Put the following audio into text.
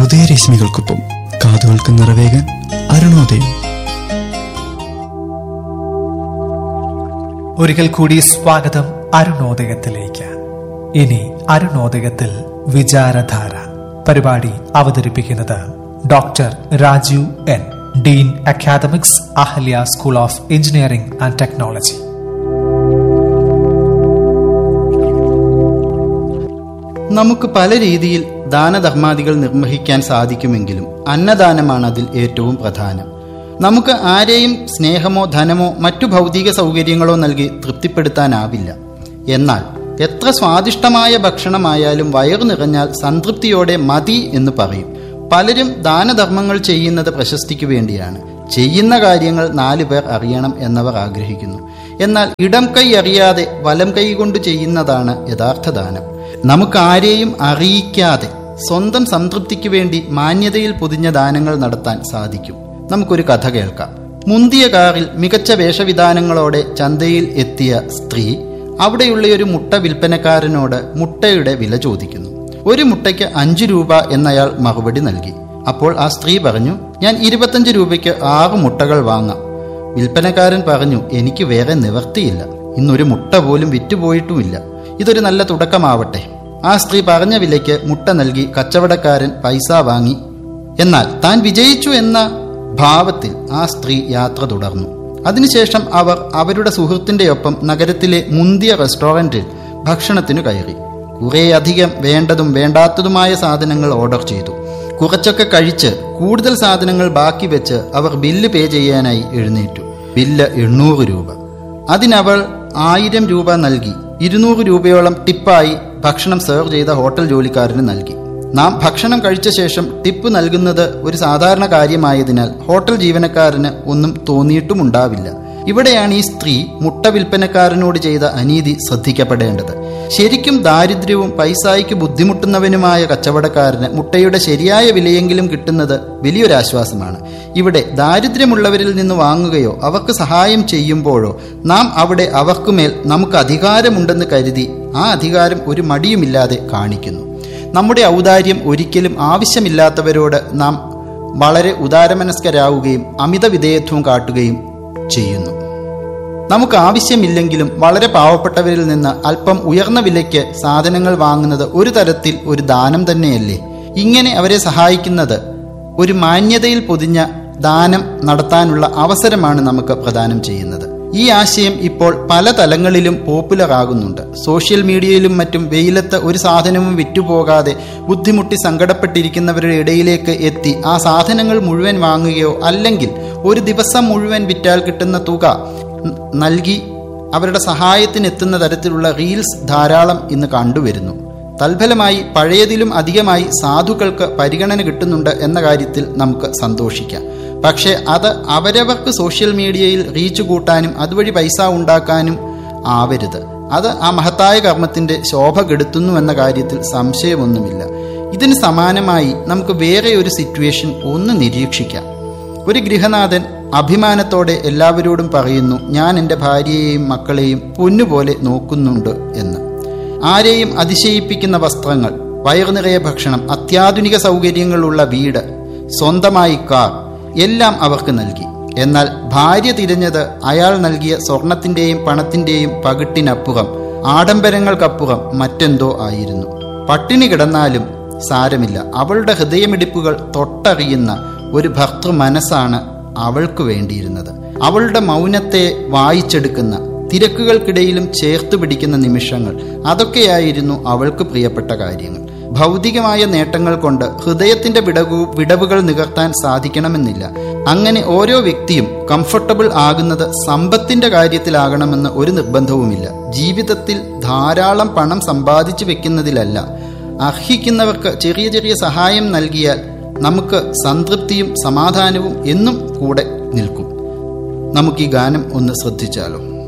ഉദയരശ്മികൾക്കൊപ്പം കാതുകൾക്ക് നിറവേകാൻ അരുണോദയം ഒരിക്കൽ കൂടി സ്വാഗതം അരുണോദയത്തിലേക്ക് ഇനി അരുണോദയത്തിൽ വിചാരധാര പരിപാടി അവതരിപ്പിക്കുന്നത് doctor Rajeev N dean academics Ahalia school of engineering and technology നമുക്ക് പല രീതിയിൽ ദാനധർമാദികൾ നിർവഹിക്കാൻ സാധിക്കുമെങ്കിലും അന്നദാനമാണ് അതിൽ ഏറ്റവും പ്രധാനം നമുക്ക് ആരെയും സ്നേഹമോ ധനമോ മറ്റു ഭൗതിക സൗകര്യങ്ങളോ നൽകി തൃപ്തിപ്പെടുത്താനാവില്ല എന്നാൽ എത്ര സ്വാദിഷ്ടമായ ഭക്ഷണമായാലും വയറു നിറഞ്ഞാൽ സംതൃപ്തിയോടെ മതി എന്ന് പറയും പലരും ദാനധർമ്മങ്ങൾ ചെയ്യുന്നത് പ്രശസ്തിക്ക് വേണ്ടിയാണ് ചെയ്യുന്ന കാര്യങ്ങൾ നാലു പേർ അറിയണം എന്നവർ ആഗ്രഹിക്കുന്നു എന്നാൽ ഇടം കൈ അറിയാതെ വലം കൈ കൊണ്ട് ചെയ്യുന്നതാണ് യഥാർത്ഥ ദാനം നമുക്ക് ആരെയും അറിയിക്കാതെ സ്വന്തം സംതൃപ്തിക്ക് വേണ്ടി മാന്യതയിൽ പൊതിഞ്ഞ ദാനങ്ങൾ നടത്താൻ സാധിക്കും നമുക്കൊരു കഥ കേൾക്കാം മുന്തിയ കാറിൽ മികച്ച വേഷവിധാനങ്ങളോടെ ചന്തയിൽ എത്തിയ സ്ത്രീ അവിടെയുള്ള ഒരു മുട്ട വിൽപ്പനക്കാരനോട് മുട്ടയുടെ വില ചോദിക്കുന്നു ഒരു മുട്ടയ്ക്ക് അഞ്ചു രൂപ എന്നയാൾ മറുപടി നൽകി അപ്പോൾ ആ സ്ത്രീ പറഞ്ഞു ഞാൻ ഇരുപത്തഞ്ച് രൂപയ്ക്ക് ആറ് മുട്ടകൾ വാങ്ങാം വിൽപ്പനക്കാരൻ പറഞ്ഞു എനിക്ക് വേറെ നിവർത്തിയില്ല ഇന്നൊരു മുട്ട പോലും വിറ്റുപോയിട്ടുമില്ല ഇതൊരു നല്ല തുടക്കമാവട്ടെ ആ സ്ത്രീ പറഞ്ഞ വിലയ്ക്ക് മുട്ട നൽകി കച്ചവടക്കാരൻ പൈസ വാങ്ങി എന്നാൽ താൻ വിജയിച്ചു എന്ന ഭാവത്തിൽ ആ സ്ത്രീ യാത്ര തുടർന്നു അതിനുശേഷം അവർ അവരുടെ സുഹൃത്തിന്റെ ഒപ്പം നഗരത്തിലെ മുന്തിയ റെസ്റ്റോറന്റിൽ ഭക്ഷണത്തിനു കയറി കുറേയധികം വേണ്ടതും വേണ്ടാത്തതുമായ സാധനങ്ങൾ ഓർഡർ ചെയ്തു കുറച്ചൊക്കെ കഴിച്ച് കൂടുതൽ സാധനങ്ങൾ ബാക്കി വെച്ച് അവർ ബില്ല് പേ ചെയ്യാനായി എഴുന്നേറ്റു ബില്ല് എണ്ണൂറ് രൂപ അതിനവൾ ആയിരം രൂപ നൽകി ഇരുന്നൂറ് രൂപയോളം ടിപ്പായി ഭക്ഷണം സെർവ് ചെയ്ത ഹോട്ടൽ ജോലിക്കാരന് നൽകി നാം ഭക്ഷണം കഴിച്ച ശേഷം ടിപ്പ് നൽകുന്നത് ഒരു സാധാരണ കാര്യമായതിനാൽ ഹോട്ടൽ ജീവനക്കാരന് ഒന്നും തോന്നിയിട്ടുമുണ്ടാവില്ല ഇവിടെയാണ് ഈ സ്ത്രീ മുട്ട വിൽപ്പനക്കാരനോട് ചെയ്ത അനീതി ശ്രദ്ധിക്കപ്പെടേണ്ടത് ശരിക്കും ദാരിദ്ര്യവും പൈസായിക്ക് ബുദ്ധിമുട്ടുന്നവനുമായ കച്ചവടക്കാരന് മുട്ടയുടെ ശരിയായ വിലയെങ്കിലും കിട്ടുന്നത് വലിയൊരാശ്വാസമാണ് ഇവിടെ ദാരിദ്ര്യമുള്ളവരിൽ നിന്ന് വാങ്ങുകയോ അവർക്ക് സഹായം ചെയ്യുമ്പോഴോ നാം അവിടെ അവർക്കുമേൽ നമുക്ക് അധികാരമുണ്ടെന്ന് കരുതി ആ അധികാരം ഒരു മടിയുമില്ലാതെ കാണിക്കുന്നു നമ്മുടെ ഔദാര്യം ഒരിക്കലും ആവശ്യമില്ലാത്തവരോട് നാം വളരെ ഉദാരമനസ്കരാവുകയും അമിത വിധേയത്വം കാട്ടുകയും ചെയ്യുന്നു നമുക്ക് ആവശ്യമില്ലെങ്കിലും വളരെ പാവപ്പെട്ടവരിൽ നിന്ന് അല്പം ഉയർന്ന വിലയ്ക്ക് സാധനങ്ങൾ വാങ്ങുന്നത് ഒരു തരത്തിൽ ഒരു ദാനം തന്നെയല്ലേ ഇങ്ങനെ അവരെ സഹായിക്കുന്നത് ഒരു മാന്യതയിൽ പൊതിഞ്ഞ ദാനം നടത്താനുള്ള അവസരമാണ് നമുക്ക് പ്രദാനം ചെയ്യുന്നത് ഈ ആശയം ഇപ്പോൾ പല തലങ്ങളിലും പോപ്പുലർ ആകുന്നുണ്ട് സോഷ്യൽ മീഡിയയിലും മറ്റും വെയിലത്ത് ഒരു സാധനവും വിറ്റുപോകാതെ ബുദ്ധിമുട്ടി സങ്കടപ്പെട്ടിരിക്കുന്നവരുടെ ഇടയിലേക്ക് എത്തി ആ സാധനങ്ങൾ മുഴുവൻ വാങ്ങുകയോ അല്ലെങ്കിൽ ഒരു ദിവസം മുഴുവൻ വിറ്റാൽ കിട്ടുന്ന തുക നൽകി അവരുടെ സഹായത്തിന് എത്തുന്ന തരത്തിലുള്ള റീൽസ് ധാരാളം ഇന്ന് കണ്ടുവരുന്നു തൽഫലമായി പഴയതിലും അധികമായി സാധുക്കൾക്ക് പരിഗണന കിട്ടുന്നുണ്ട് എന്ന കാര്യത്തിൽ നമുക്ക് സന്തോഷിക്കാം പക്ഷേ അത് അവരവർക്ക് സോഷ്യൽ മീഡിയയിൽ റീച്ച് കൂട്ടാനും അതുവഴി പൈസ ഉണ്ടാക്കാനും ആവരുത് അത് ആ മഹത്തായ കർമ്മത്തിന്റെ ശോഭ കെടുത്തുന്നു എന്ന കാര്യത്തിൽ സംശയമൊന്നുമില്ല ഇതിന് സമാനമായി നമുക്ക് വേറെ ഒരു സിറ്റുവേഷൻ ഒന്ന് നിരീക്ഷിക്കാം ഒരു ഗൃഹനാഥൻ അഭിമാനത്തോടെ എല്ലാവരോടും പറയുന്നു ഞാൻ എൻ്റെ ഭാര്യയെയും മക്കളെയും പൊന്നുപോലെ നോക്കുന്നുണ്ട് എന്ന് ആരെയും അതിശയിപ്പിക്കുന്ന വസ്ത്രങ്ങൾ വയറു നിറയെ ഭക്ഷണം അത്യാധുനിക സൗകര്യങ്ങളുള്ള വീട് സ്വന്തമായി കാർ എല്ലാം അവർക്ക് നൽകി എന്നാൽ ഭാര്യ തിരഞ്ഞത് അയാൾ നൽകിയ സ്വർണത്തിന്റെയും പണത്തിന്റെയും പകിട്ടിനപ്പുറം ആഡംബരങ്ങൾക്കപ്പുറം മറ്റെന്തോ ആയിരുന്നു പട്ടിണി കിടന്നാലും സാരമില്ല അവളുടെ ഹൃദയമിടിപ്പുകൾ തൊട്ടറിയുന്ന ഒരു ഭർത്തൃ മനസ്സാണ് അവൾക്ക് വേണ്ടിയിരുന്നത് അവളുടെ മൗനത്തെ വായിച്ചെടുക്കുന്ന തിരക്കുകൾക്കിടയിലും ചേർത്ത് പിടിക്കുന്ന നിമിഷങ്ങൾ അതൊക്കെയായിരുന്നു അവൾക്ക് പ്രിയപ്പെട്ട കാര്യങ്ങൾ ഭൗതികമായ നേട്ടങ്ങൾ കൊണ്ട് ഹൃദയത്തിന്റെ വിടവു വിടവുകൾ നികർത്താൻ സാധിക്കണമെന്നില്ല അങ്ങനെ ഓരോ വ്യക്തിയും കംഫർട്ടബിൾ ആകുന്നത് സമ്പത്തിന്റെ കാര്യത്തിലാകണമെന്ന് ഒരു നിർബന്ധവുമില്ല ജീവിതത്തിൽ ധാരാളം പണം സമ്പാദിച്ചു വെക്കുന്നതിലല്ല അർഹിക്കുന്നവർക്ക് ചെറിയ ചെറിയ സഹായം നൽകിയാൽ നമുക്ക് സംതൃപ്തിയും സമാധാനവും എന്നും കൂടെ നിൽക്കും നമുക്ക് ഈ ഗാനം ഒന്ന് ശ്രദ്ധിച്ചാലോ